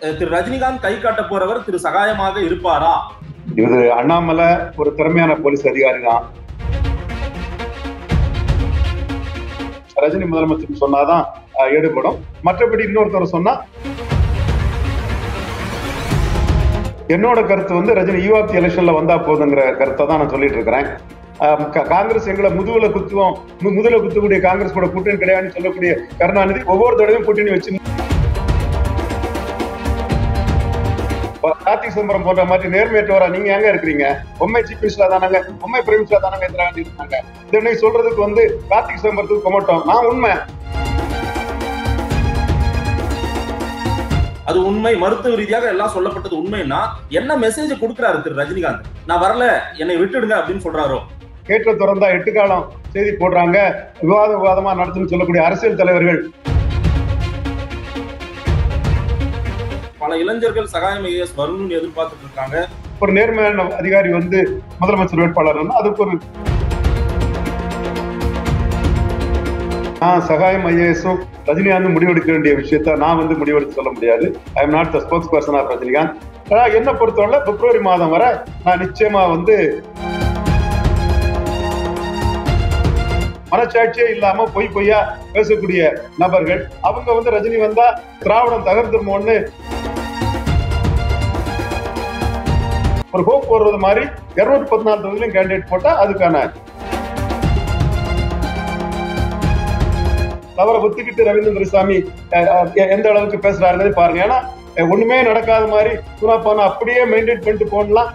அஹ், திரு ரஜினிகாந்த் கை காட்ட போறவர் திரு சகாயமாக இருப்பாரா இது அண்ணாமலை ஒரு திறமையான போலீஸ் அதிகாரி தான் ரஜினி முதலமைச்சர் சொன்னாதான் அஹ், எடுபடும் மற்றபடி இன்னொருத்தர் சொன்னா என்னோட கருத்து வந்து ரஜினி யூஆர்டி எலெக்ஷன்ல வந்தா போதுங்கிற கருத்தை தான் நான் சொல்லிட்டு இருக்கிறேன் அஹ், கா- காங்கிரஸ் எங்களை முதுகுல குத்துவோம் மு- முதுகுல குத்தக்கூடிய காங்கிரஸ் கூட கூட்டணி கிடையாதுன்னு சொல்லக்கூடிய கருணாநிதி ஒவ்வொரு தடவையும் கூட்டணி வச்சு கார்த்திக் சிதம்பரம் போன்ற மாதிரி நேர்மையற்றவரா நீங்க எங்க இருக்கிறீங்க பொம்மை சீஃப் மினிஸ்டரா தானாங்க பொம்மை பிரைம் மினிஸ்டரா தானாங்க இந்திரா காந்தி இருந்தாங்க இதனை சொல்றதுக்கு வந்து கார்த்திக் சிதம்பரத்துக்கு கொமட்டும் நான் உண்மை அது உண்மை மருத்துவ ரீதியாக எல்லாம் சொல்லப்பட்டது உண்மைன்னா என்ன மெசேஜ் கொடுக்கிறாரு திரு ரஜினிகாந்த் நான் வரல என்னை விட்டுடுங்க அப்படின்னு சொல்றாரோ கேட்ட திறந்தா எட்டு காலம் செய்தி போடுறாங்க விவாத விவாதமா நடத்துன்னு சொல்லக்கூடிய அரசியல் தலைவர்கள் பல இளைஞர்கள் சகாயம் ஐஏஎஸ் வரணும்னு எதிர்பார்த்துட்டு இருக்காங்க ஒரு நேர்மையான அதிகாரி வந்து முதலமைச்சர் வேட்பாளர் அதுக்கு ஒரு நான் சகாயம் ஐஏஎஸும் ரஜினிகாந்த் முடிவெடுக்க வேண்டிய விஷயத்த நான் வந்து முடிவெடுத்து சொல்ல முடியாது I am not the spokesperson of Rajinikanth ஆனா என்ன பொறுத்தவரை பிப்ரவரி மாதம் வரை நான் நிச்சயமா வந்து மனச்சாட்சியே இல்லாம பொய் பொய்யா பேசக்கூடிய நபர்கள் அவங்க வந்து ரஜினி வந்தா திராவிடம் தகர்ந்துருமோன்னு ஒரு ஹோப் போடுறது மாதிரி இருநூத்தி பதினாலு தொகுதியிலும் கேண்டிடேட் போட்டா அதுக்கான தவற ஒத்துக்கிட்டு ரவீந்திர சாமி அஹ், அஹ், எந்த அளவுக்கு பேசுறாருன்னு பாருங்க ஏன்னா அஹ், ஒண்ணுமே நடக்காத மாதிரி சுனா போன அப்படியே மெயின்டைன் பண்ணிட்டு போனலாம்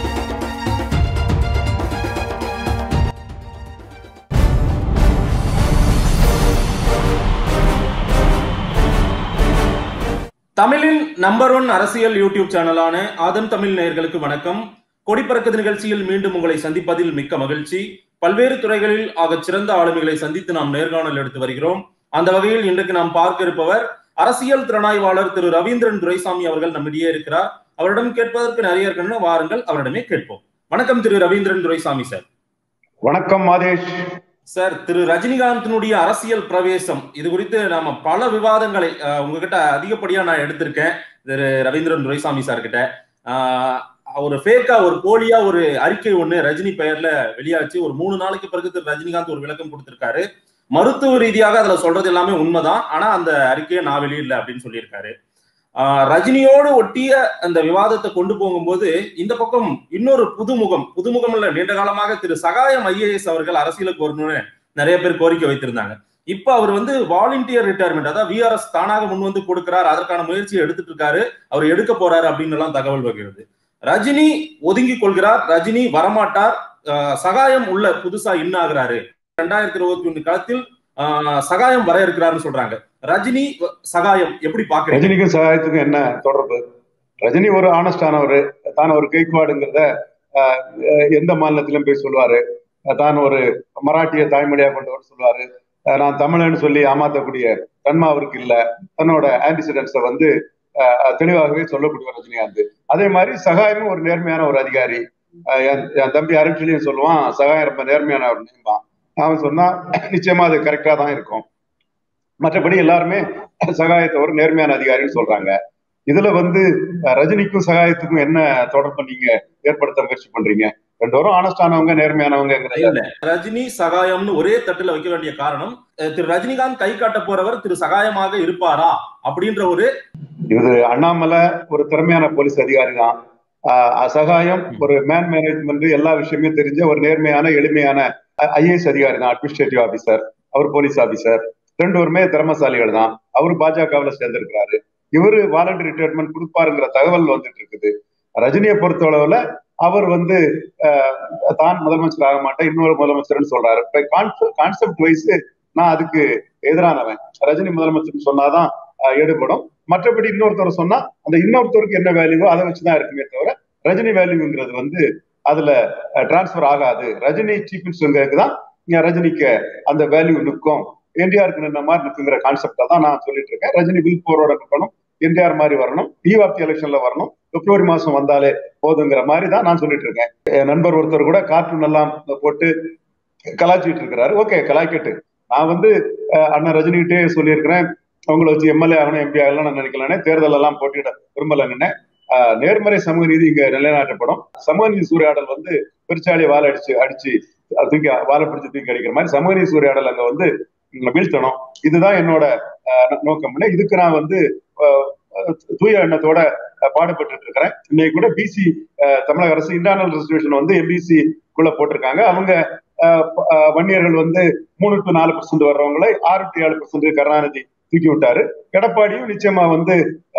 தமிழின் நம்பர் ஒன் அரசியல் யூடியூப் சேனலான ஆதம் தமிழ் நேயர்களுக்கு வணக்கம் கொடிப்பறக்குது நிகழ்ச்சியில் மீண்டும் உங்களை சந்திப்பதில் மிக்க மகிழ்ச்சி பல்வேறு துறைகளில் ஆகச் சிறந்த ஆளுமைகளை சந்தித்து நாம் நேர்காணல் எடுத்து வருகிறோம் அந்த வகையில் இன்றைக்கு நாம் பார்க்க இருப்பவர் அரசியல் திறனாய்வாளர் திரு ரவீந்திரன் துரைசாமி அவர்கள் நம்மிடையே இருக்கிறார் அவரிடம் கேட்பதற்கு நிறைய இருக்கின்றன வாருங்கள் அவரிடமே கேட்போம் வணக்கம் திரு ரவீந்திரன் துரைசாமி சார் வணக்கம் மாதேஷ் சார் திரு ரஜினிகாந்தினுடைய அரசியல் பிரவேசம் இது குறித்து நாம பல விவாதங்களை அஹ், உங்ககிட்ட அதிகப்படியா நான் எடுத்திருக்கேன் திரு ரவீந்திரன் துரைசாமி சார் கிட்ட ஆஹ், ஒரு ஃபேக்கா ஒரு போலியா ஒரு அறிக்கை ஒண்ணு ரஜினி பெயர்ல வெளியாச்சு ஒரு மூணு நாளைக்கு பிறகு திரு ரஜினிகாந்த் ஒரு விளக்கம் கொடுத்திருக்காரு மருத்துவ ரீதியாக அதுல சொல்றது எல்லாமே உண்மைதான் ஆனா அந்த அறிக்கையை நான் வெளியிடல அப்படின்னு சொல்லியிருக்காரு ஆஹ், ரஜினியோடு ஒட்டிய அந்த விவாதத்தை கொண்டு போகும்போது இந்த பக்கம் இன்னொரு புதுமுகம் புதுமுகம் இல்ல நீண்ட காலமாக திரு சகாயம் ஐஏஎஸ் அவர்கள் அரசியலுக்கு வரணும்னு நிறைய பேர் கோரிக்கை வைத்திருந்தாங்க இப்ப அவர் வந்து வாலண்டியர் ரிட்டையர்மெண்ட் அதாவது விஆர்எஸ் தானாக முன் வந்து கொடுக்கிறார் அதற்கான முயற்சியை எடுத்துட்டு இருக்காரு அவர் எடுக்க போறாரு அப்படின்னு எல்லாம் தகவல் வருகிறது ரஜினி ஒதுங்கி கொள்கிறார் ரஜினி வரமாட்டார் ஆஹ் சகாயம் உள்ள புதுசா இன் ஆகுறாரு ரெண்டாயிரத்தி இருபத்தி ஒண்ணு காலத்தில் ஆஹ் சகாயம் வர இருக்கிறாருன்னு சொல்றாங்க ரஜினி வ- சகாயம் எப்படி பாக்குறீங்க ரஜினிக்கும் சகாயத்துக்கும் என்ன தொடர்பு ரஜினி ஒரு ஆனஸ்டானவர் தான் ஒரு கைக்குவாடுங்கிறத ஆஹ், அஹ், எந்த மாநிலத்திலும் போய் சொல்லுவாரு அஹ், தான் ஒரு மராட்டிய தாய்மொழியா கொண்டவர் சொல்லுவாரு அஹ், நான் தமிழன்னு சொல்லி ஏமாத்தக்கூடிய தன்மை அவருக்கு இல்ல தன்னோட ஆன்டிசிடென்ட்ஸை வந்து ஆஹ், அஹ், தெளிவாகவே சொல்லக்கூடிய ரஜினிகாந்த் அதே மாதிரி சகாயமும் ஒரு நேர்மையான ஒரு அதிகாரி ஆஹ், என் என் தம்பி அருட்சலியும் சொல்லுவான் சகாயம் ரொம்ப நேர்மையான ஒரு நேம்பான் அவன் சொன்னா நிச்சயமா அது கரெக்டா தான் இருக்கும் மற்றபடி எல்லாருமே சகாயத்தை ஒரு நேர்மையான அதிகாரின்னு சொல்றாங்க இதுல வந்து அஹ், ரஜினிக்கும் சகாயத்துக்கும் என்ன தொடர்பு நீங்க ஏற்படுத்த முயற்சி பண்றீங்க ரெண்டு பேரும் ஆனஸ்டானவங்க நேர்மையானவங்க இல்ல ரஜினி சகாயம்னு ஒரே தட்டுல வைக்க வேண்டிய காரணம் அஹ் திரு ரஜினிகாந்த் கை காட்ட போறவர் திரு சகாயமாக இருப்பாரா அப்படின்ற ஒரு இது அண்ணாமலை ஒரு திறமையான போலீஸ் அதிகாரி தான் ஆஹ் சகாயம் ஒரு மேன் மேனேஜ்மெண்ட் எல்லா விஷயமே தெரிஞ்ச ஒரு நேர்மையான எளிமையான ஐஏஎஸ் அதிகாரி தான் அட்மினிஸ்ட்ரேட்டிவ் ஆபீசர் அவர் போலீஸ் ஆபீசர் ரெண்டு பேருமே திறமசாலிகள் தான் அவரு பாஜகவுல சேர்ந்திருக்கிறாரு இவரு வாலண்டரி ரிட்டையர்மெண்ட் கொடுப்பாருங்கிற தகவல் வந்துட்டு இருக்குது ரஜினியை பொறுத்தளவுல அவர் வந்து ஆஹ், தான் முதலமைச்சர் ஆக மாட்டேன் இன்னொரு முதலமைச்சர்னு சொல்றாரு கான்செப்ட் வைஸ் நான் அதுக்கு எதிரானவன் ரஜினி முதலமைச்சர் சொன்னாதான் ஆஹ், எடுபடும் மற்றபடி இன்னொருத்தர் சொன்னா அந்த இன்னொருத்தருக்கு என்ன வேல்யூவோ அதை வச்சுதான் இருக்குமே தவிர ரஜினி வேல்யூங்கிறது வந்து அதுல டிரான்ஸ்ஃபர் ஆகாது ரஜினி சீஃப் மினிஸ்டருக்கு தான் இங்க ரஜினிக்கு அந்த வேல்யூ நிற்கும் என்டிஆருக்கு நின்ன மாதிரி நிற்குங்கிற கான்செப்டா தான் நான் சொல்லிட்டு இருக்கேன் ரஜினி வில் போரோட நிற்கணும் என்டிஆர் மாதிரி வரணும் டிவாப்தி எலெக்ஷன்ல வரணும் பிப்ரவரி மாசம் வந்தாலே போதுங்கிற மாதிரி தான் நான் சொல்லிட்டு இருக்கேன் என் நண்பர் ஒருத்தர் கூட கார்ட்டூன் எல்லாம் போட்டு கலாய்ச்சிட்டு இருக்கிறாரு ஓகே கலாய்க்கட்டு நான் வந்து அஹ், அண்ணன் ரஜினிகிட்டே சொல்லியிருக்கிறேன் அவங்கள வச்சு எம்எல்ஏ ஆகணும் எம்பி ஆகலாம் நான் நினைக்கலானே தேர்தல் எல்லாம் போட்டியிட விரும்பல நின்னேன் ஆஹ் நேர்மறை சமூக நீதி இங்க நிலைநாட்டப்படும் சமூக நீதி சூறையாடல் வந்து பெருச்சாலி வாழை அடிச்சு அடிச்சு அது தூக்கி வாழை பிடிச்சு தூக்கி அடிக்கிற மாதிரி சமூக நீதி சூறையாடல் அங்க வந்து வீழ்த்தணும் இதுதான் என்னோட ஆஹ் நோக்கம் இதுக்கு நான் வந்து ஆஹ் தூய எண்ணத்தோட பாடுபட்டு இருக்கிறேன் இன்னைக்கு கூட பிசி தமிழக அரசு இன்டர்னல் ரெசர்வேஷன் வந்து எம்பிசி குள்ள போட்டிருக்காங்க அவங்க வன்னியர்கள் வந்து மூணு டு நாலு பர்சன்ட் வர்றவங்களை ஆறு டு ஏழு பர்சன்ட் கருணாநிதி தூக்கி விட்டாரு எடப்பாடியும் நிச்சயமா வந்து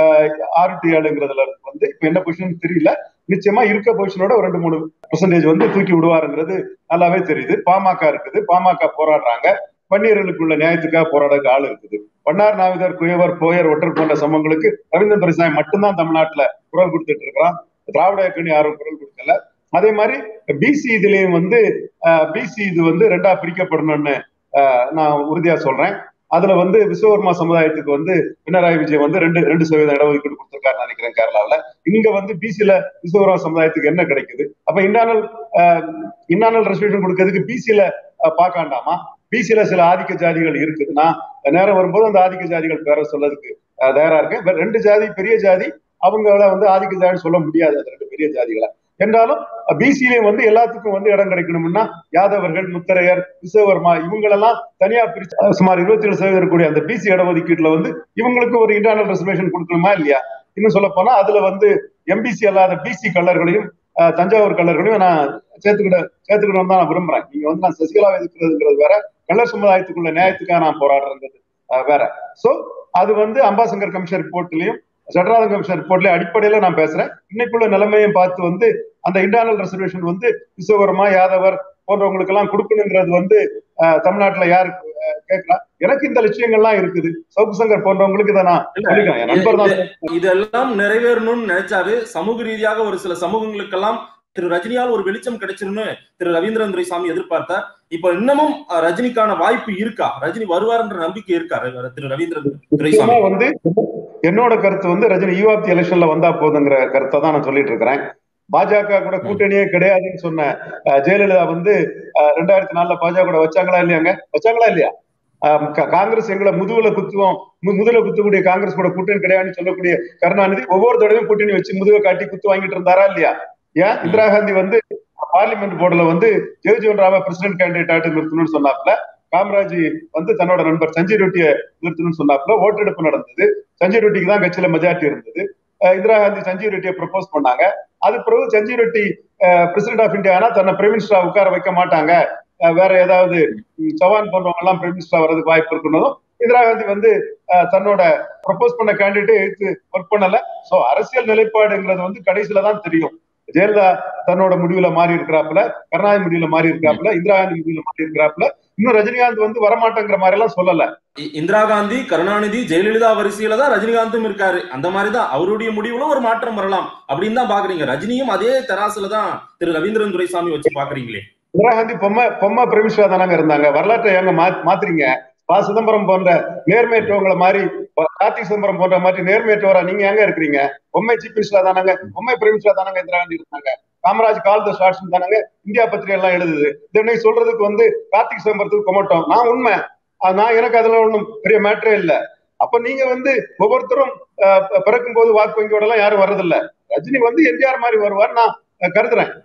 ஆறு டு ஏழுங்கிறதுல வந்து இப்ப என்ன பொசிஷன் தெரியல நிச்சயமா இருக்க பொசிஷனோட ஒரு ரெண்டு மூணு பர்சன்டேஜ் வந்து தூக்கி விடுவாருங்கிறது நல்லாவே தெரியுது பாமக இருக்குது பாமக போராடுறாங்க வன்னியர்களுக்குள்ள நியாயத்துக்காக போராட ஆள் இருக்குது வண்ணார் நாவிதர் குயவர் போயர் ஒற்றர் போன்ற சமூகங்களுக்கு ரவீந்திரன் துரைசாமி மட்டும்தான் தமிழ்நாட்டுல குரல் கொடுத்துட்டு இருக்கிறான் திராவிட இயக்கணி யாரும் குரல் கொடுக்கல அதே மாதிரி பிசி இதுலயும் வந்து பிசி இது வந்து ரெண்டா பிரிக்கப்படணும்னு நான் உறுதியா சொல்றேன் அதுல வந்து விஸ்வகர்மா சமுதாயத்துக்கு வந்து பினராயி விஜய் வந்து ரெண்டு ரெண்டு சதவீதம் இடஒதுக்கீடு கொடுத்திருக்காருன்னு நினைக்கிறேன் கேரளாவில் இங்க வந்து பிசில விஸ்வகர்மா சமுதாயத்துக்கு என்ன கிடைக்குது அப்ப இன்டர்னல் இன்டர்னல் ரெசர்வேஷன் கொடுக்கறதுக்கு பிசில பார்க்காண்டாமா பிசில சில ஆதிக்க ஜாதிகள் இருக்குது நான் நேரம் வரும்போது அந்த ஆதிக்க ஜாதிகள் பேர சொல்லதுக்கு தயாரா இருக்கேன் ரெண்டு ஜாதி பெரிய ஜாதி அவங்கள வந்து ஆதிக்க ஜாதி சொல்ல முடியாது அது ரெண்டு பெரிய ஜாதிகளை என்றாலும் பிசிலையும் வந்து எல்லாத்துக்கும் வந்து இடம் கிடைக்கணும்னா யாதவர்கள் முத்தரையர் விஸ்வவர்மா இவங்களெல்லாம் தனியா பிரிச்சு சுமார் இருபத்தி ஏழு சதவீதம் இருக்கக்கூடிய அந்த பிசி இடஒதுக்கீட்டுல வந்து இவங்களுக்கு ஒரு இன்டர்னல் ரெசர்வேஷன் கொடுக்கணுமா இல்லையா இன்னும் சொல்ல போனா அதுல வந்து எம்பிசி அல்லாத பிசி கல்லர்களையும் தஞ்சாவூர் கல்லர்களையும் நான் சேர்த்துக்கிட சேர்த்துக்கணும் தான் நான் விரும்புறேன் நீங்க வந்து நான் சசிகலா எதிர்க்கிறதுங்கிறது வேற கல்லர் சமுதாயத்துக்குள்ள நியாயத்துக்காக நான் போராடுறது வேற சோ அது வந்து அம்பாசங்கர் கமிஷன் ரிப்போர்ட்லயும் சட்டராஜன் கமிஷன் ரிப்போர்ட்ல அடிப்படையில நான் பேசுறேன் இன்னைக்குள்ள நிலைமையும் பார்த்து வந்து அந்த இன்டர்னல் ரெசர்வேஷன் வந்து விஸ்வகர்மா யாதவர் போன்றவங்களுக்கு எல்லாம் கொடுக்கணுங்கிறது வந்து தமிழ்நாட்டுல யாரு கேட்கலாம் எனக்கு இந்த லட்சியங்கள்லாம் இருக்குது சவுக்கு சங்கர் போன்றவங்களுக்கு இதை நான் சொல்லிக்கிறேன் என் நண்பர் தான் இதெல்லாம் நிறைவேறணும்னு நினைச்சாரு சமூக ரீதியாக ஒரு சில சமூகங்களுக்கெல்லாம் திரு ரஜினியால் ஒரு வெளிச்சம் கிடைச்சிருன்னு திரு ரவீந்திரன் துரைசாமி எதிர்பார்த்தார் இப்ப இன்னமும் ரஜினிக்கான வாய்ப்பு இருக்கா ரஜினி வருவார்ன்ற நம்பிக்கை இருக்கா திரு ரவீந்திரன் துரைசாமி வந்து என்னோட கருத்து வந்து ரஜினி யூஆப்தி எலெக்ஷன்ல வந்தா போதுங்கிற கருத்தை தான் நான் சொல்லிட்டு இருக்கிறேன் பாஜக கூட கூட்டணியே கிடையாதுன்னு சொன்ன ஜெயலலிதா வந்து ரெண்டாயிரத்தி நாலுல பாஜக கூட வச்சாங்களா இல்லையாங்க வச்சாங்களா இல்லையா காங்கிரஸ் எங்களை முதுகுல குத்துவோம் முதுகுல குத்தக்கூடிய காங்கிரஸ் கூட கூட்டணி கிடையாதுன்னு சொல்லக்கூடிய கருணாநிதி ஒவ்வொரு தடவையும் கூட்டணி வச்சு முதுக காட்டி குத்து வாங்கிட்டு இருந்தாரா இல்லையா ஏன் இந்திரா காந்தி வந்து பார்லிமெண்ட் போர்டுல வந்து ஜெகஜீவன் ராம பிரசிடென்ட் கேண்டிடேட் ஆட்டு நிறுத்தணும்னு சொன்னாப்ல காமராஜ் வந்து தன்னோட நண்பர் சஞ்சய் ரொட்டியை நிறுத்தணும்னு சொன்னாப்ல ஓட்டெடுப்பு நடந்தது சஞ்சய் ரொட்டிக்கு தான் கட்சியில மெஜாரிட்டி இருந்தது இந்திரா காந்தி சஞ்சய் ரெட்டியை ப்ரப்போஸ் பண்ணாங்க அது பிறகு Sanjay Reddy president of India ஆனா தன்னை பிரைம் மினிஸ்டரா உட்கார வைக்க மாட்டாங்க வேற ஏதாவது சவான் போன்றவங்க எல்லாம் பிரைம் மினிஸ்டரா வர்றதுக்கு வாய்ப்பு இருக்கணும் இந்திரா காந்தி வந்து தன்னோட ப்ரப்போஸ் பண்ண கேண்டிடேட் எடுத்து ஒர்க் பண்ணல சோ அரசியல் நிலைப்பாடுங்கிறது வந்து கடைசியில தான் தெரியும் ஜெயலலிதா தன்னோட முடிவுல மாறி இருக்கிறாப்புல கருணாநிதி முடிவுல மாறி இருக்கிறாப்புல இந்திரா காந்தி முடிவுல மாறி இருக்கிறாப்புல இன்னும் ரஜினிகாந்த் வந்து வரமாட்டேங்கிற மாதிரி எல்லாம் சொல்லல இந்திரா காந்தி கருணாநிதி ஜெயலலிதா வரிசையில தான் ரஜினிகாந்தும் இருக்காரு அந்த மாதிரிதான் அவருடைய முடிவுல ஒரு மாற்றம் வரலாம் அப்படின்னு தான் பாக்குறீங்க ரஜினியும் அதே தராசுல தான் திரு ரவீந்திரன் துரைசாமி வச்சு பாக்குறீங்களே இந்திரா காந்தி பொம்மை பொம்மை பிரமிஷா தானங்க இருந்தாங்க வரலாற்றை எங்க மாத்துறீங்க ப சிதம்பரம் போன்ற நேர்மையற்றவங்களை மாதிரி கார்த்திக் சிதம்பரம் போன்ற மாதிரி நேர்மையற்றவரா நீங்க எங்க இருக்கிறீங்க பொம்மை சீஃப் மினிஸ்டரா தானாங்க பொம்மை பிரைம் மினிஸ்டரா தானாங்க இந்திரா காந்தி இருந்தாங்க காமராஜ் கால் த ஷார்ட்ஸ் தானாங்க இந்தியா பத்திரிகை எல்லாம் எழுதுது இதனை சொல்றதுக்கு வந்து கார்த்திக் சிதம்பரத்துக்கு கொமட்டும் நான் உண்மை நான் எனக்கு அதுல ஒண்ணும் பெரிய மேட்டரே இல்ல அப்ப நீங்க வந்து ஒவ்வொருத்தரும் பிறக்கும் போது வாக்கு வங்கியோட எல்லாம் யாரும் வர்றதில்ல ரஜினி வந்து எம்ஜிஆர் மாதிரி வருவார் நான் கருதுறேன்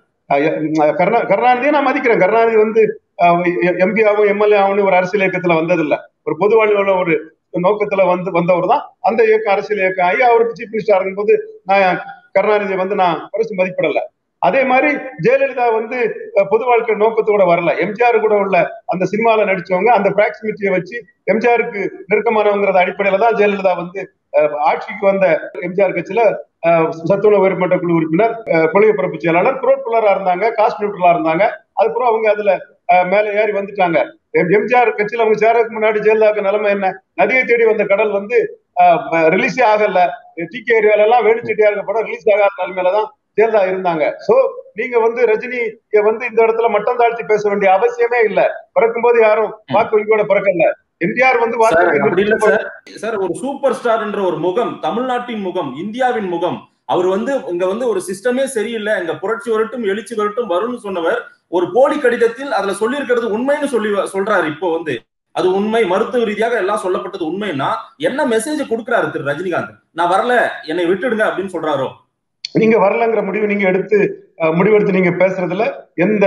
கருணா கருணாநிதியை நான் மதிக்கிறேன் கருணாநிதி வந்து எம்பி ஆகும் எம்எல்ஏ ஆகும் ஒரு அரசியல் இயக்கத்துல வந்ததில்ல ஒரு பொது வாழ்வுல ஒரு நோக்கத்துல வந்து வந்தவர் தான் அந்த இயக்கம் அரசியல் இயக்கம் ஆகி அவருக்கு சீஃப் மினிஸ்டர் இருக்கும்போது நான் கருணாநிதியை வந்து நான் குறைச்சு மதிப்பிடல அதே மாதிரி ஜெயலலிதா வந்து பொது வாழ்க்கை நோக்கத்தோட வரல எம்ஜிஆர் கூட உள்ள அந்த சினிமால நடிச்சவங்க அந்த பிராக்சிமிட்டியை வச்சு எம்ஜிஆருக்கு நெருக்கமானவங்கிறத அடிப்படையில தான் ஜெயலலிதா வந்து ஆட்சிக்கு வந்த எம்ஜிஆர் கட்சியில சத்துணவு உயர்மட்ட குழு உறுப்பினர் கொள்கை பரப்பு செயலாளர் குரோட்புலரா இருந்தாங்க காஸ்ட் நியூட்ரலா இருந்தாங்க அதுக்கப்புறம் அவங்க அதுல மேல ஏறி வந்துட்டாங்க எம்ஜிஆர் கட்சியில அவங்க சேரதுக்கு முன்னாடி ஜெயலலிதாவுக்கு நிலைமை என்ன நதியை தேடி வந்த கடல் வந்து ரிலீஸே ஆகல டி கே ஏரியால எல்லாம் வேணுச்செட்டியார் படம் ரிலீஸ் ஆகாத நிலைமையில தான் ஜெயலலிதா இருந்தாங்க சோ நீங்க வந்து ரஜினி வந்து இந்த இடத்துல மட்டம் தாழ்த்தி பேச வேண்டிய அவசியமே இல்ல பிறக்கும் போது யாரும் வாக்கு வங்கியோட பிறக்கல எம்ஜிஆர் வந்து சார் ஒரு சூப்பர் ஸ்டார் என்ற ஒரு முகம் தமிழ்நாட்டின் முகம் இந்தியாவின் முகம் அவர் வந்து இங்க வந்து ஒரு சிஸ்டமே சரியில்லை இங்க புரட்சி வரட்டும் எழுச்சி வரட்டும் வரும்னு சொன்னவர் ஒரு போலி கடிதத்தில் அதுல சொல்லி இருக்கிறது உண்மைன்னு சொல்லி சொல்றாரு இப்போ வந்து அது உண்மை மருத்துவ ரீதியாக எல்லாம் சொல்லப்பட்டது உண்மைன்னா என்ன மெசேஜ் கொடுக்குறாரு திரு ரஜினிகாந்த் நான் வரல என்னை விட்டுடுங்க அப்படின்னு சொல்றாரோ நீங்க வரலங்கிற முடிவு நீங்க எடுத்து முடிவெடுத்து நீங்க பேசுறதுல எந்த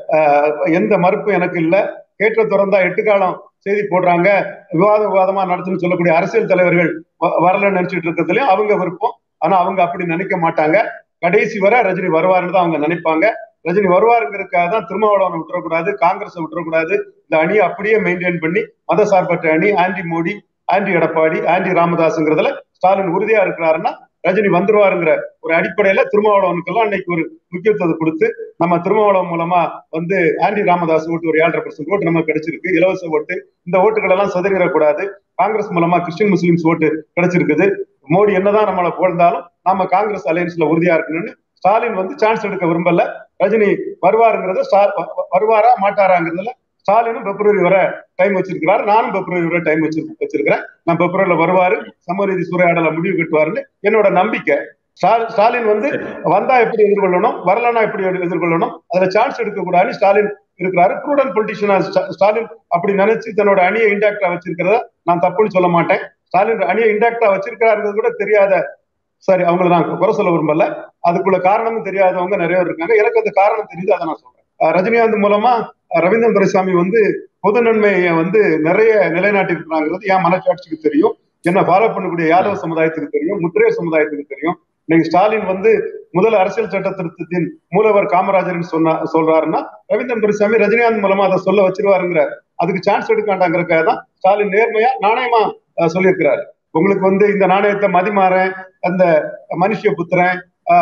எந்த மறுப்பும் எனக்கு இல்ல கேட்ட திறந்தா எட்டு காலம் செய்தி போடுறாங்க விவாத விவாதமா நடத்துன்னு சொல்லக்கூடிய அரசியல் தலைவர்கள் வரலன்னு நினைச்சிட்டு இருக்கிறதுலயும் அவங்க விருப்பம் ஆனா அவங்க அப்படி நினைக்க மாட்டாங்க கடைசி வரை ரஜினி வருவாருன்னு தான் அவங்க நினைப்பாங்க ரஜினி வருவாருங்கிறதுக்காக தான் திருமாவளவனை விட்டுறக்கூடாது காங்கிரஸ் விட்டுறக்கூடாது இந்த அணியை அப்படியே மெயின்டைன் பண்ணி மத சார்பற்ற அணி anti Modi anti Edappadi anti ராமதாஸ்ங்கிறதுல ஸ்டாலின் உறுதியா இருக்கிறாருன்னா ரஜினி வந்துருவாருங்கிற ஒரு அடிப்படையில திருமாவளவனுக்கெல்லாம் இன்னைக்கு ஒரு முக்கியத்துவத்தை கொடுத்து நம்ம திருமாவளவன் மூலமா வந்து ஆண்டி ராமதாஸ் ஓட்டு ஒரு ஏழரை பர்சன்ட் ஓட்டு நமக்கு கிடைச்சிருக்கு இலவச ஓட்டு இந்த ஓட்டுகள் எல்லாம் சதுரிடக்கூடாது காங்கிரஸ் மூலமா கிறிஸ்டின் முஸ்லிம்ஸ் ஓட்டு கிடைச்சிருக்குது மோடி என்னதான் நம்மளை புகழ்ந்தாலும் நாம காங்கிரஸ் அலையன்ஸ்ல உறுதியா இருக்கணும்னு ஸ்டாலின் வந்து சான்ஸ் எடுக்க விரும்பல ரஜினி வருவாருங்கிறத வருவாரா மாட்டாராங்கிறதுல ஸ்டாலினும் பிப்ரவரி வரை டைம் வச்சிருக்கிறாரு நானும் பிப்ரவரி வரை டைம் வச்சு வச்சிருக்கிறேன் நான் பிப்ரவரியில வருவாரு சமூகநீதி சூறையாடல முடிவு கட்டுவாருன்னு என்னோட நம்பிக்கை ஸ்டாலின் வந்து வந்தா எப்படி எதிர்கொள்ளணும் வரலன்னா எப்படி எதிர்கொள்ளணும் அதுல சான்ஸ் எடுக்க கூடாதுன்னு ஸ்டாலின் இருக்கிறாரு ப்ரூடன் பொலிட்டிஷியனா ஸ்டாலின் அப்படி நினைச்சு தன்னோட அணியை இன்டாக்டா வச்சிருக்கிறத நான் தப்புன்னு சொல்ல மாட்டேன் ஸ்டாலின் அணியை இன்டாக்டா வச்சிருக்கிறாருங்கிறது கூட தெரியாத சரி அவங்களை நான் குறை சொல்ல விரும்பல அதுக்குள்ள காரணமும் தெரியாதவங்க நிறைய பேர் இருக்காங்க எனக்கு அந்த காரணம் தெரியுது அதை நான் சொல்றேன் ரஜினிகாந்த் மூலமா ரவீந்திரன் துரைசாமி வந்து பொது நன்மையை வந்து நிறைய நிலைநாட்டிருக்கிறாங்கிறது என் மனச்சாட்சிக்கு தெரியும் என்ன ஃபாலோ பண்ணக்கூடிய யாதவ சமுதாயத்துக்கு தெரியும் முத்திரைய சமுதாயத்துக்கு தெரியும் இன்னைக்கு ஸ்டாலின் வந்து முதல் அரசியல் சட்ட திருத்தத்தின் மூலவர் காமராஜர்னு சொன்னா சொல்றாருன்னா ரவீந்திரன் துரைசாமி ரஜினிகாந்த் மூலமா அதை சொல்ல வச்சிருவாருங்கிற அதுக்கு சான்ஸ் எடுக்க வேண்டாங்கிறக்காக தான் ஸ்டாலின் நேர்மையா நாணயமா சொல்லியிருக்கிறாரு உங்களுக்கு வந்து இந்த நாணயத்தை மதிமாறன் அந்த மனுஷ புத்திரன்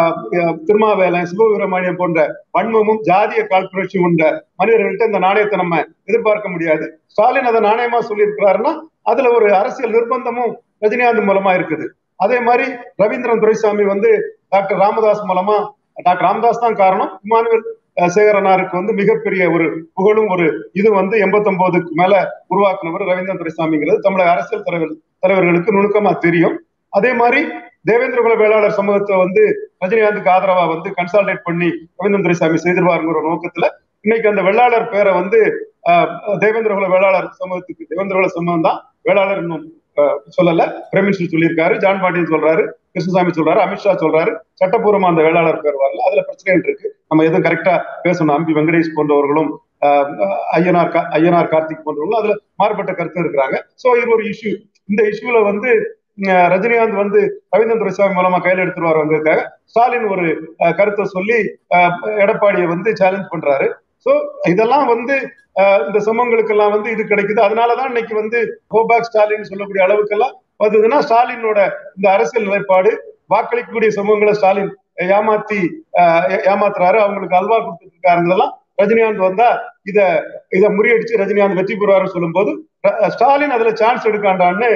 திருமாவேலன் சிவபுரமணியம் போன்ற வன்மமும் ஜாதிய காழ்ப்புணர்ச்சியும் உண்ட மனிதர்கள்ட்ட இந்த நாணயத்தை நம்ம எதிர்பார்க்க முடியாது ஸ்டாலின் அதை நாணயமா சொல்லியிருக்கிறாருன்னா அதுல ஒரு அரசியல் நிர்பந்தமும் ரஜினிகாந்த் மூலமா இருக்குது அதே மாதிரி ரவீந்திரன் துரைசாமி வந்து டாக்டர் ராமதாஸ் மூலமா டாக்டர் ராமதாஸ் தான் காரணம் இமானுவேல் சேகரனாருக்கு வந்து மிகப்பெரிய ஒரு புகழும் ஒரு இது வந்து எண்பத்தி ஒன்பதுக்கு மேல உருவாக்குனவர் ரவீந்திரன் துரைசாமிங்கிறது தமிழக அரசியல் தலைவர் தலைவர்களுக்கு நுணுக்கமா தெரியும் அதே மாதிரி தேவேந்திர குல வேளாளர் சமூகத்தை வந்து ரஜினிகாந்துக்கு ஆதரவா வந்து கன்சால்டேட் பண்ணி ரவீந்திரன் துரைசாமி செய்திருவாருங்கிற நோக்கத்துல இன்னைக்கு அந்த வெள்ளாளர் பேரை வந்து தேவேந்திர குல வேளாளர் சமூகத்துக்கு தேவேந்திர குல சமூகம் தான் வேளாளர் இன்னும் சொல்லல பிரைம் மினிஸ்டர் சொல்லியிருக்காரு ஜான் பாண்டியன் சொல்றாரு கிருஷ்ணசாமி சொல்றாரு அமித்ஷா சொல்றாரு சட்டப்பூர்வமா அந்த வேளாளர் பேர் வரல அதுல பிரச்சனைகள் இருக்கு நம்ம எதுவும் கரெக்டா பேசணும் அம்பி வெங்கடேஷ் போன்றவர்களும் ஐயனார் ஐயனார் கார்த்திக் போன்றவர்களும் அதுல மாறுபட்ட கருத்து இருக்கிறாங்க சோ இது ஒரு இஷ்யூ இந்த இஷ்யூல வந்து ரஜினிகாந்த் வந்து ரவீந்திரன் துரைசாமி மூலமா கையில் எடுத்துருவார் வந்ததுக்காக ஸ்டாலின் ஒரு கருத்தை சொல்லி எடப்பாடியை வந்து சேலஞ்ச் பண்றாரு சோ இதெல்லாம் வந்து இந்த சமூகங்களுக்கெல்லாம் வந்து இது கிடைக்குது அதனாலதான் இன்னைக்கு வந்து கோபேக் ஸ்டாலின் சொல்லக்கூடிய அளவுக்கெல்லாம் வந்ததுன்னா ஸ்டாலினோட இந்த அரசியல் நிலைப்பாடு வாக்களிக்கக்கூடிய சமூகங்களை ஸ்டாலின் ஏமாத்தி ஏமாத்துறாரு அவங்களுக்கு அல்வா கொடுத்துட்டு இருக்காருங்கிறதெல்லாம் ரஜினிகாந்த் வந்தா இத இத முறியடிச்சு ரஜினிகாந்த் வெற்றி பெறுவாருன்னு சொல்லும்போது ஸ்டாலின் அதுல சான்ஸ் எடுக்காண்டான்னு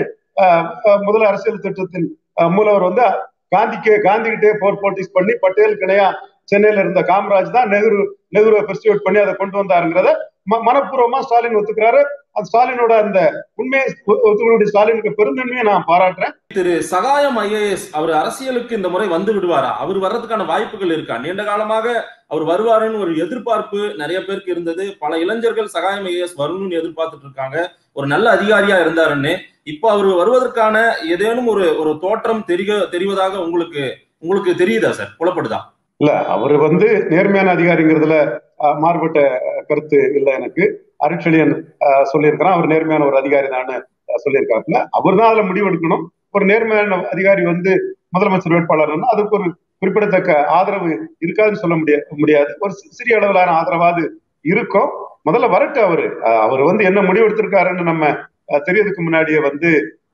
முதல் அரசியல் திட்டத்தின் மூலவர் வந்து காந்திக்கு காந்திகிட்டே போர் போட்டிஸ் பண்ணி பட்டேல் கிணையா சென்னையில இருந்த காமராஜ் தான் நெஹ்ரு நெஹ்ருவை பெர்சியூட் பண்ணி அதை கொண்டு வந்தாருங்கிறத மனப்பூர்வமா ஸ்டாலின் ஒத்துக்கிறாரு அந்த ஸ்டாலினோட அந்த உண்மையை ஒத்துக்கக்கூடிய ஸ்டாலினுக்கு பெருந்தன்மையை நான் பாராட்டுறேன் திரு சகாயம் ஐஏஎஸ் அவர் அரசியலுக்கு இந்த முறை வந்து விடுவாரா அவர் வர்றதுக்கான வாய்ப்புகள் இருக்கா நீண்ட காலமாக அவர் வருவாருன்னு ஒரு எதிர்பார்ப்பு நிறைய பேருக்கு இருந்தது பல இளைஞர்கள் சகாயம் ஐஏஎஸ் வரணும்னு எதிர்பார்த்துட்டு இருக்காங்க ஒரு நல்ல அதிகாரியா இருந்தாருன்னு இப்போ அவர் வருவதற்கான ஏதேனும் ஒரு ஒரு தோற்றம் தெரிய தெரிவதாக உங்களுக்கு உங்களுக்கு தெரியுதா சார் புலப்படுதா இல்ல அவர் வந்து நேர்மையான அதிகாரிங்கிறதுல மாறுபட்ட கருத்து இல்லை எனக்கு அருட்செழியன் சொல்லியிருக்கிறான் அவர் நேர்மையான ஒரு அதிகாரி தான் சொல்லியிருக்காருல அவர் தான் அதுல முடிவெடுக்கணும் ஒரு நேர்மையான அதிகாரி வந்து முதலமைச்சர் வேட்பாளர் அதுக்கு ஒரு குறிப்பிடத்தக்க ஆதரவு இருக்காதுன்னு சொல்ல முடிய முடியாது ஒரு சிறிய அளவிலான ஆதரவாது இருக்கும் முதல்ல வரட்டு அவரு அவர் வந்து என்ன முடிவு எடுத்திருக்காருன்னு நம்ம தெரியறதுக்கு முன்னாடியே வந்து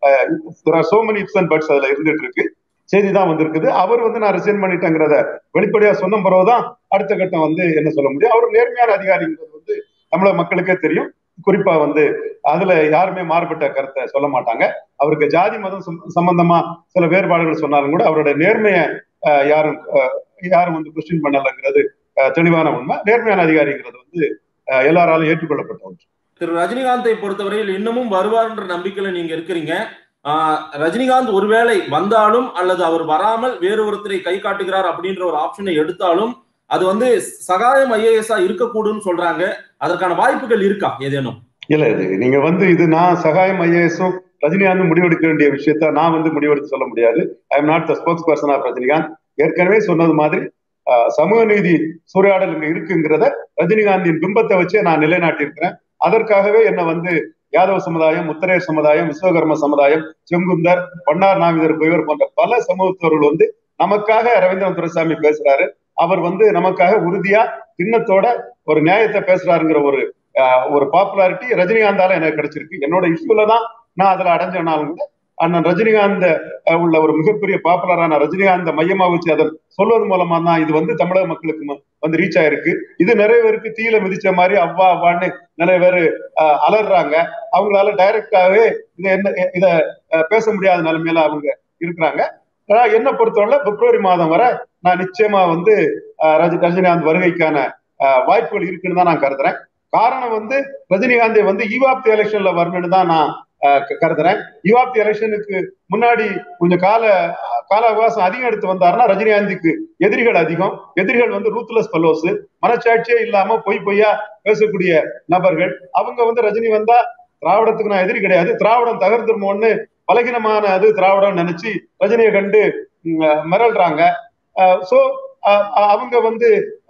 so many ifs and buts அதுல இருந்துட்டு இருக்கு செய்தி தான் வந்திருக்குது அவர் வந்து நான் ரிசைன் பண்ணிட்டேங்கிறத வெளிப்படையா சொன்ன பிறகுதான் அடுத்த கட்டம் வந்து என்ன சொல்ல முடியும் அவர் நேர்மையான அதிகாரிங்கிறது வந்து தமிழக மக்களுக்கே தெரியும் குறிப்பா வந்து அதுல யாருமே மாறுபட்ட கருத்தை சொல்ல மாட்டாங்க அவருக்கு ஜாதி மதம் சம்பந்தமா சில வேறுபாடுகள் சொன்னாலும் கூட அவருடைய நேர்மையை யாரும் யாரும் வந்து கொஸ்டின் பண்ணலைங்கிறது தெளிவான உண்மை நேர்மையான அதிகாரிங்கிறது வந்து எல்லாராலும் ஏற்றுக்கொள்ளப்பட்ட ஒன்று திரு ரஜினிகாந்தை பொறுத்தவரையில் இன்னமும் வருவார்ன்ற நம்பிக்கையில நீங்க இருக்கிறீங்க ரஜினிகாந்த் ஒருவேளை வந்தாலும் அல்லது அவர் வராமல் வேறு ஒருத்தரை கை காட்டுகிறார் அப்படின்ற ஒரு ஆப்ஷனை எடுத்தாலும் அது வந்து சகாயம் ஐஏஎஸ்ஆ இருக்கக்கூடும்னு சொல்றாங்க அதற்கான வாய்ப்புகள் இருக்கா ஏதேனும் இல்ல இது நீங்க வந்து இது நான் சகாயம் ஐஏஎஸும் ரஜினிகாந்த் முடிவெடுக்க வேண்டிய விஷயத்த நான் வந்து முடிவெடுத்து சொல்ல முடியாது I am not the spokesperson of Rajinikanth ஏற்கனவே சொன்னது மாதிரி சமூக நீதி சூறையாடல் இங்க இருக்குங்கிறத ரஜினிகாந்தின் பிம்பத்தை வச்சே நான் நிலைநாட்டியிருக்கிறேன் அதற்காகவே என்ன வந்து யாதவ சமுதாயம் முத்தரையர் சமுதாயம் விஸ்வகர்ம சமுதாயம் செங்குந்தர் பன்னார் நாவிதர் குயவர் போன்ற பல சமூகத்தவர்கள் வந்து நமக்காக ரவீந்திரன் துரைசாமி பேசுறாரு அவர் வந்து நமக்காக உறுதியா திண்ணத்தோட ஒரு நியாயத்தை பேசுறாருங்கிற ஒரு ஒரு பாப்புலாரிட்டி ரஜினிகாந்தால எனக்கு கிடைச்சிருக்கு என்னோட இஷ்யூல தான் நான் அதுல அடைஞ்சனாலும் கூட அண்ணன் ரஜினிகாந்த் உள்ள ஒரு மிகப்பெரிய பாப்புலரான ரஜினிகாந்த மையமா வச்சு அதை சொல்வது மூலமா தான் இது வந்து தமிழக மக்களுக்கு வந்து ரீச் ஆயிருக்கு இது நிறைய பேருக்கு தீயில மிதிச்ச மாதிரி அவ்வா அவ்வான்னு நிறைய பேர் அலறாங்க அவங்களால டைரக்டாவே இதை என்ன இத பேச முடியாத நிலைமையில அவங்க இருக்கிறாங்க என்ன பொறுத்தவரை பிப்ரவரி மாதம் வரை நான் நிச்சயமா வந்து ரஜினிகாந்த் வருகைக்கான வாய்ப்புகள் இருக்குன்னு தான் நான் கருதுறேன் காரணம் வந்து ரஜினிகாந்தை வந்து ஈவாப்தி எலெக்ஷன்ல வரணும்னு தான் நான் கருதுறேன் ஈவாப்தி எலெக்ஷனுக்கு முன்னாடி கொஞ்சம் கால கால அவகாசம் அதிகம் எடுத்து வந்தாருன்னா ரஜினிகாந்துக்கு எதிரிகள் அதிகம் எதிரிகள் வந்து ரூத்லெஸ் பல்லோஸ் மனச்சாட்சியே இல்லாம பொய் பொய்யா பேசக்கூடிய நபர்கள் அவங்க வந்து ரஜினி வந்தா திராவிடத்துக்கு நான் எதிரி கிடையாது திராவிடம் தகர்ந்துருமோன்னு பலகீனமான அது திராவிடம் நினைச்சு ரஜினியை கண்டு மிரள்றாங்க சோ அவங்க வந்து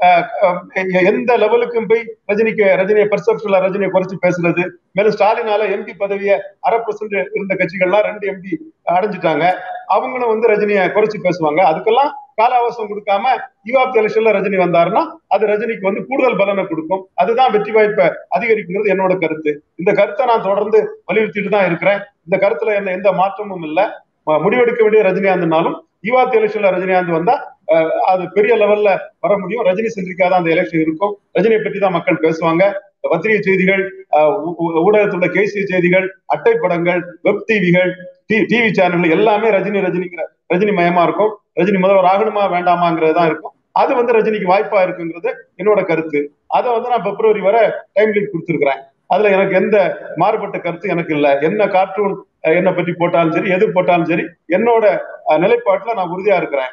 எந்த லெவலுக்கும் போய் ரஜினிக்கு ரஜினியை பெர்செப்ஷன்ல ரஜினியை குறைச்சு பேசுறது மேலும் ஸ்டாலினால எம்பி பதவியை அரை பர்சன்ட் இருந்த கட்சிகள்லாம் ரெண்டு எம்பி அடைஞ்சிட்டாங்க அவங்களும் வந்து ரஜினியை குறைச்சு பேசுவாங்க அதுக்கெல்லாம் கால அவசரம் கொடுக்காம யுவாப் எலெக்ஷன்ல ரஜினி வந்தாருன்னா அது ரஜினிக்கு வந்து கூடுதல் பலனை கொடுக்கும் அதுதான் வெற்றி வாய்ப்பை அதிகரிக்குங்கிறது என்னோட கருத்து இந்த கருத்தை நான் தொடர்ந்து வலியுறுத்திட்டு தான் இருக்கிறேன் இந்த கருத்துல என்ன எந்த மாற்றமும் இல்லை முடிவெடுக்க வேண்டிய ரஜினிகாந்த்னாலும் ஈவாத் எலெக்ஷன்ல ரஜினிகாந்த் வந்தா அது பெரிய லெவல்ல வர முடியும் ரஜினி சென்றிக்கா தான் அந்த எலெக்ஷன் இருக்கும் ரஜினியை பற்றி தான் மக்கள் பேசுவாங்க பத்திரிகை செய்திகள் ஊடகத்தில் உள்ள கேசிய செய்திகள் அட்டைப்படங்கள் வெப் டிவிகள் டிவி சேனல் எல்லாமே ரஜினி ரஜினிங்கிற ரஜினி மயமா இருக்கும் ரஜினி முதல்வர் ஆகணுமா வேண்டாமாங்கிறது தான் இருக்கும் அது வந்து ரஜினிக்கு வாய்ப்பா இருக்குங்கிறது என்னோட கருத்து அதை வந்து நான் பிப்ரவரி வரை டைம் லிமிட் கொடுத்துருக்கிறேன் அதுல எனக்கு எந்த மாறுபட்ட கருத்து எனக்கு இல்லை என்ன கார்ட்டூன் என்னை பற்றி போட்டாலும் சரி எது போட்டாலும் சரி என்னோட நிலைப்பாட்டுல நான் உறுதியா இருக்கிறேன்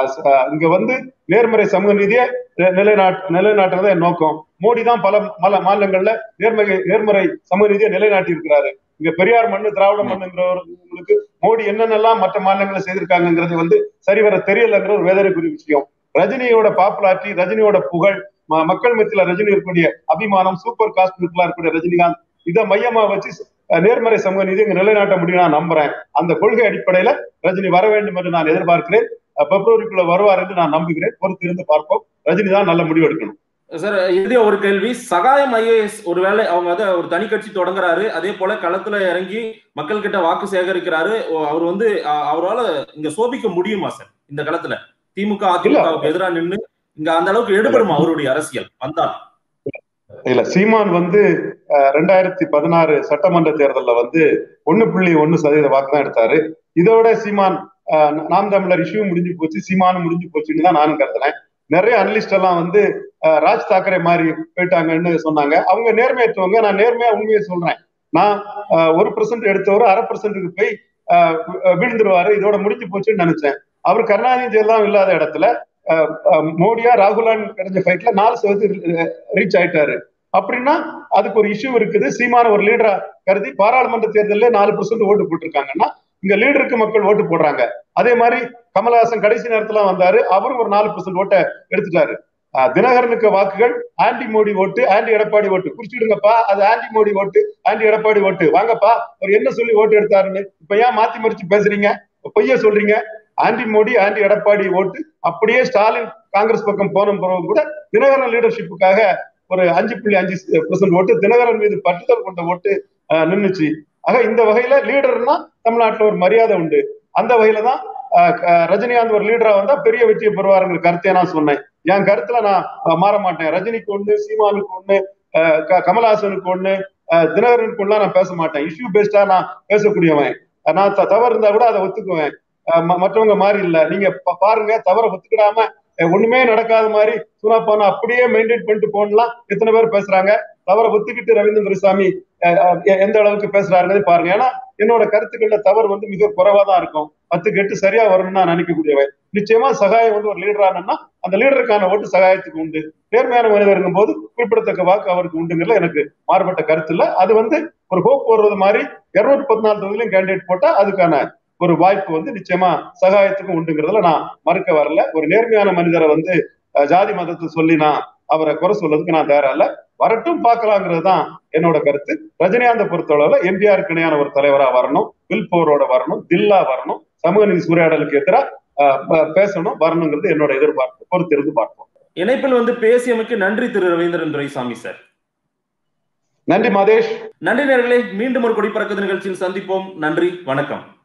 இங்க வந்து நேர்மறை சமூக நீதியை நிலைநாட்டு நிலைநாட்டுறத என் நோக்கம் மோடி தான் பல பல மாநிலங்கள்ல நேர்மறை நேர்மறை சமூக நீதியை நிலைநாட்டி இருக்கிறாரு இங்க பெரியார் மண்ணு திராவிட மண்ணுங்கிறவங்களுக்கு மோடி என்னென்னலாம் மற்ற மாநிலங்களில் செய்திருக்காங்கிறது வந்து சரிவர தெரியலங்கிற ஒரு வேதனைக்குரிய விஷயம் ரஜினியோட பாப்புலாரிட்டி ரஜினியோட புகழ் மக்கள் மத்தியில ரஜினி இருக்கக்கூடிய அபிமானம் சூப்பர் காஸ்ட் இருக்கக்கூடிய ரஜினிகாந்த் இதை மையமா வச்சு நேர்மறை சமூக நீதி இங்க நிலைநாட்ட முடியும் நான் நம்புறேன் அந்த கொள்கை அடிப்படையில ரஜினி வர வேண்டும் என்று நான் எதிர்பார்க்கிறேன் பிப்ரவரிக்குள்ள வருவார் என்று நான் நம்புகிறேன் பொறுத்து இருந்து பார்ப்போம் ரஜினி தான் நல்ல முடிவு எடுக்கணும் சார் இதே ஒரு கேள்வி சகாயம் ஐஏஎஸ் ஒருவேளை அவங்க வந்து ஒரு தனி கட்சி தொடங்குறாரு அதே போல களத்துல இறங்கி மக்கள் கிட்ட வாக்கு சேகரிக்கிறாரு அவர் வந்து அவரால் இங்க சோபிக்க முடியுமா சார் இந்த களத்துல திமுக அதிமுகவுக்கு எதிராக நின்று இங்க அந்த அளவுக்கு எடுபடுமா அவருடைய அரசியல் வந்தால் இல்ல சீமான் வந்து ரெண்டாயிரத்தி பதினாறு சட்டமன்ற தேர்தலில் வந்து ஒன்னு புள்ளி ஒன்னு சதவீத வாக்கு தான் எடுத்தாரு இதோட சீமான் நாம் தமிழர் இஷ்யூ முடிஞ்சு போச்சு சீமானும் முடிஞ்சு போச்சுன்னு தான் நானும் கருதுனேன் நிறைய அனலிஸ்ட் எல்லாம் வந்து ராஜ் தாக்கரே மாதிரி போயிட்டாங்கன்னு சொன்னாங்க அவங்க நேர்மையற்றவங்க நான் நேர்மையா உண்மையை சொல்றேன் நான் ஒரு பர்சன்ட் எடுத்தவர் அரை பர்சன்ட்டுக்கு போய் விழுந்துருவாரு இதோட முடிஞ்சு போச்சுன்னு நினைச்சேன் அவர் கருணாநிதி ஜெயலலிதா இல்லாத இடத்துல மோடியா ராகுலான்னு கிடைச்ச ஃபைட்ல நாலு சதவீதம் ரீச் ஆயிட்டாரு அப்படின்னா அதுக்கு ஒரு இஷ்யூ இருக்குது சீமான ஒரு லீடரா கருதி பாராளுமன்ற தேர்தலில் நாலு பர்சன்ட் ஓட்டு போட்டிருக்காங்கன்னா இங்க லீடருக்கு மக்கள் ஓட்டு போடுறாங்க அதே மாதிரி கமலஹாசன் கடைசி நேரத்துல வந்தாரு அவரும் ஒரு நாலு பர்சன்ட் ஓட்டை எடுத்துட்டாரு தினகரனுக்கு வாக்குகள் ஆன்டி மோடி ஓட்டு ஆன்டி எடப்பாடி ஓட்டு குறிச்சிடுங்கப்பா அது ஆன்டி மோடி ஓட்டு ஆன்டி எடப்பாடி ஓட்டு வாங்கப்பா அவர் என்ன சொல்லி ஓட்டு எடுத்தாருன்னு இப்ப ஏன் மாத்தி மறிச்சு பேசுறீங்க பொய்ய சொல்றீங்க ஆன்டி மோடி ஆன்டி எடப்பாடி ஓட்டு அப்படியே ஸ்டாலின் காங்கிரஸ் பக்கம் போன பிறகு கூட தினகரன் லீடர்ஷிப்புக்காக ஒரு அஞ்சு புள்ளி அஞ்சு பெர்சன்ட் ஓட்டு தினகரன் மீது பட்டுதல் கொண்ட ஓட்டு நின்றுச்சு ஆக இந்த வகையில லீடர்னா தமிழ்நாட்டுல ஒரு மரியாதை உண்டு அந்த வகையில தான் ரஜினிகாந்த் ஒரு லீடரா வந்தா பெரிய வெற்றியை பெறுவாருங்கிற கருத்தை நான் சொன்னேன் என் கருத்துல நான் மாற மாட்டேன் ரஜினிக்கு ஒண்ணு சீமானுக்கு ஒண்ணு கமல்ஹாசனுக்கு ஒண்ணு தினகரனுக்கு ஒண்ணு நான் பேச மாட்டேன் இஷ்யூ பேஸ்டா நான் பேசக்கூடியவன் நான் தவறு இருந்தா கூட அதை ஒத்துக்குவேன் மற்றவங்க மாதிரி இல்ல நீங்க பாருங்க தவற ஒத்துக்கிடாம ஒண்ணுமே நடக்காத மாதிரி சுனாப்பான அப்படியே மெயின்டைன் பண்ணிட்டு போனலாம் எத்தனை பேர் பேசுறாங்க தவற ஒத்துக்கிட்டு ரவீந்திரன் துரைசாமி எந்த அளவுக்கு பேசுறாருன்னு பாருங்க ஏன்னா என்னோட கருத்துக்கள்ல தவறு வந்து மிக குறைவா தான் இருக்கும் பத்து கெட்டு சரியா வரணும்னு நான் நினைக்கக்கூடியவன் நிச்சயமா சகாயம் வந்து ஒரு லீடரானா அந்த லீடருக்கான ஓட்டு சகாயத்துக்கு உண்டு நேர்மையான மனிதர் போது குறிப்பிடத்தக்க வாக்கு அவருக்கு உண்டுங்கிறதுல எனக்கு மாறுபட்ட கருத்து இல்ல அது வந்து ஒரு ஹோப் போடுறது மாதிரி இருநூத்தி பதினாலு தொகுதியிலும் கேண்டிடேட் போட்டா அதுக்கான ஒரு வாய்ப்பு வந்து நிச்சயமா சகாயத்துக்கும் உண்டுங்கிறதுல நான் மறுக்க வரல ஒரு நேர்மையான மனிதரை வந்து அஹ், ஜாதி மதத்தை சொல்லி நான் அவரை குறை சொல்றதுக்கு நான் தயாரா இல்ல வரட்டும் பார்க்கலாங்கிறது தான் என்னோட கருத்து ரஜினிகாந்தை பொறுத்தளவுல எம்ஜிஆருக்கு இணையான ஒரு தலைவரா வரணும் வில் போரோட வரணும் தில்லா வரணும் சமூக நீதி சூறையாடலுக்கு எதிராக பேசணும் வரணுங்கிறது என்னோட எதிர்பார்ப்பு பொறுத்திருந்து பார்ப்போம் இணைப்பில் வந்து பேசியமைக்கு நன்றி திரு ரவீந்திரன் துரைசாமி சார் நன்றி மாதேஷ் நன்றி நேர்களே மீண்டும் ஒரு கொடி பறக்குது நிகழ்ச்சியில் சந்திப்போம் நன்றி வணக்கம்